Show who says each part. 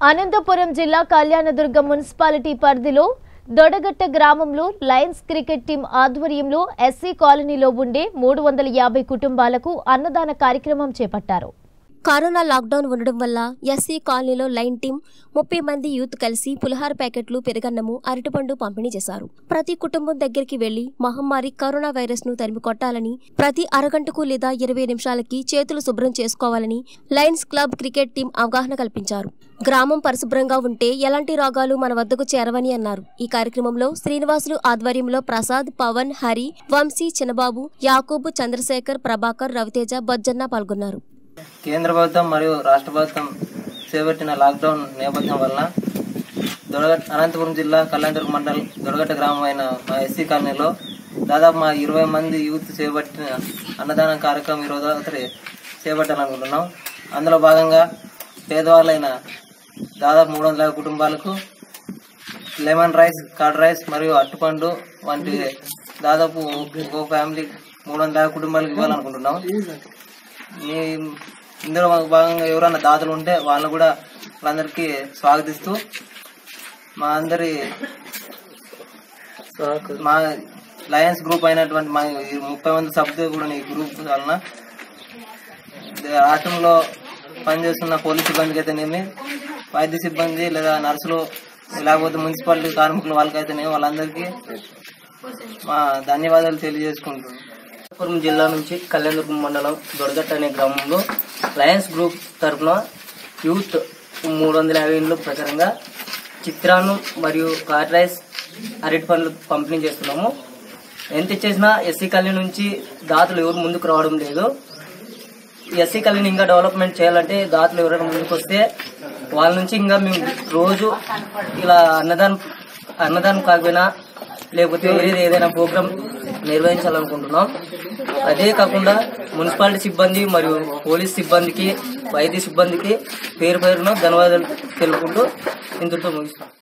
Speaker 1: అనంతపురం జిల్లా కళ్యాణదుర్గం మున్సిపాలిటీ పరిధిలో దొడగట్ట గ్రామంలో లయన్స్ క్రికెట్ టీం ఆధ్వర్యంలో ఎస్సీ కాలనీలో ఉండే మూడు వందల యాభై కుటుంబాలకు అన్నదాన కార్యక్రమం చేపట్టారు
Speaker 2: కరోనా లాక్డౌన్ ఉండడం వల్ల ఎస్సీ కాలనీలో లైన్ టీం ముప్పై మంది యూత్ కలిసి పులిహార ప్యాకెట్లు పెరుగన్నము అరటిపండు పంపిణీ చేశారు ప్రతి కుటుంబం దగ్గరికి వెళ్లి మహమ్మారి కరోనా వైరస్ ను తరిమి కొట్టాలని ప్రతి అరగంటకు లేదా ఇరవై నిమిషాలకి చేతులు శుభ్రం చేసుకోవాలని లయన్స్ క్లబ్ క్రికెట్ టీం అవగాహన కల్పించారు గ్రామం పరిశుభ్రంగా ఉంటే ఎలాంటి రోగాలు మన వద్దకు చేరవని అన్నారు ఈ కార్యక్రమంలో శ్రీనివాసులు ఆధ్వర్యంలో ప్రసాద్ పవన్ హరి వంశీ చిన్నబాబు యాకూబు చంద్రశేఖర్ ప్రభాకర్ రవితేజ బొజ్జన్న పాల్గొన్నారు
Speaker 3: కేంద్ర ప్రభుత్వం మరియు రాష్ట్ర ప్రభుత్వం చేపట్టిన లాక్డౌన్ నేపథ్యం వలన దొడగట్ అనంతపురం జిల్లా కళ్యాణదుర్గ మండల్ దొడగట్ట గ్రామం అయిన మా ఎస్సీ కాలనీలో దాదాపు మా ఇరవై మంది యూత్ చేపట్టిన అన్నదాన కార్యక్రమం ఈరోజు రాత్రి చేపట్టాలనుకుంటున్నాం అందులో భాగంగా పేదవాళ్ళైన దాదాపు మూడు వందల యాభై కుటుంబాలకు లెమన్ రైస్ కర్డ్ రైస్ మరియు అట్టుపండు వంటి దాదాపు ఒక ఫ్యామిలీ మూడు వందల యాభై కుటుంబాలకు ఇవ్వాలనుకుంటున్నాం ఈ ఇందులో భాగంగా ఎవరైనా దాతలు ఉంటే వాళ్ళు కూడా వాళ్ళందరికీ స్వాగతిస్తూ మా అందరి మా లయన్స్ గ్రూప్ అయినటువంటి మా ఈ ముప్పై మంది సభ్యులు కూడా ఈ గ్రూప్ వలన రాష్ట్రంలో పనిచేస్తున్న పోలీస్ సిబ్బందికి అయితేనేమి వైద్య సిబ్బంది లేదా నర్సులు లేకపోతే మున్సిపాలిటీ కార్మికులు వాళ్ళకైతేనేమి వాళ్ళందరికీ మా ధన్యవాదాలు తెలియజేసుకుంటున్నాం
Speaker 4: అనంతపురం జిల్లా నుంచి కళ్యాణదుర్గం మండలం దొడగట్ట అనే గ్రామంలో లయన్స్ గ్రూప్ తరఫున యూత్ మూడు వందల యాభై ఇండ్ల ప్రకారంగా చిత్రాన్నం మరియు కార్ రైస్ అరటి పండ్లు పంపిణీ చేస్తున్నాము ఎంత ఇచ్చేసినా ఎస్సీ కాలనీ నుంచి దాతలు ఎవరు ముందుకు రావడం లేదు ఎస్సీ కాలనీ ఇంకా డెవలప్మెంట్ చేయాలంటే దాతలు ఎవరైనా ముందుకు వస్తే వాళ్ళ నుంచి ఇంకా మేము రోజు ఇలా అన్నదానం అన్నదానం కాకపోయినా లేకపోతే వేరేది ఏదైనా ప్రోగ్రామ్ నిర్వహించాలనుకుంటున్నాం అదే కాకుండా మున్సిపాలిటీ సిబ్బంది మరియు పోలీస్ సిబ్బందికి వైద్య సిబ్బందికి పేరు పేరున ధన్యవాదాలు తెలుపుకుంటూ ఇంతటితో ముగిస్తాం